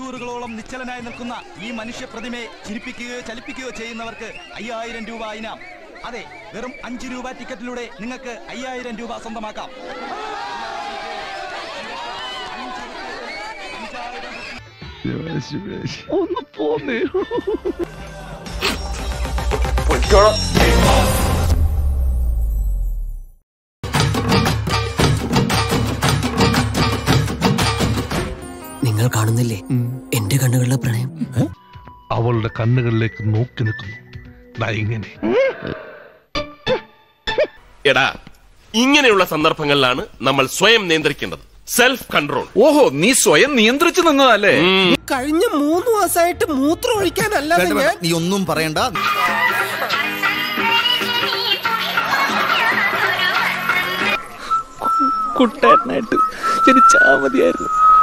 മണിക്കൂറുകളോളം നിശ്ചലനായി നിൽക്കുന്ന ഈ മനുഷ്യ പ്രതിമയെ ചിരിപ്പിക്കുകയോ ചലിപ്പിക്കുകയോ ചെയ്യുന്നവർക്ക് അയ്യായിരം രൂപ ഇനാം അതെ വെറും അഞ്ച് രൂപ ടിക്കറ്റിലൂടെ നിങ്ങൾക്ക് അയ്യായിരം രൂപ സ്വന്തമാക്കാം ഒന്ന് പോന്നേ നിങ്ങൾ കാണുന്നില്ലേ എന്റെ കണ്ണുകളിലെ പ്രണയം അവളുടെ കണ്ണുകളിലേക്ക് നോക്കി നിൽക്കുന്നു ദാ ഇങ്ങനെ എടാ ഇങ്ങനെയുള്ള സന്ദർഭങ്ങളിലാണ് നമ്മൾ സ്വയം നിയന്ത്രിക്കേണ്ടത് സെൽഫ് കൺട്രോൾ ഓഹോ നീ സ്വയം നിയന്ത്രിച്ചു നിന്നതല്ലേ കഴിഞ്ഞ മൂന്ന് മാസമായിട്ട് മൂത്രം ഒഴിക്കാനല്ലാതെ ഞാൻ നീ ഒന്നും പറയണ്ട കുട്ടേട്ടനായിട്ട് ജനിച്ചാ മതിയായിരുന്നു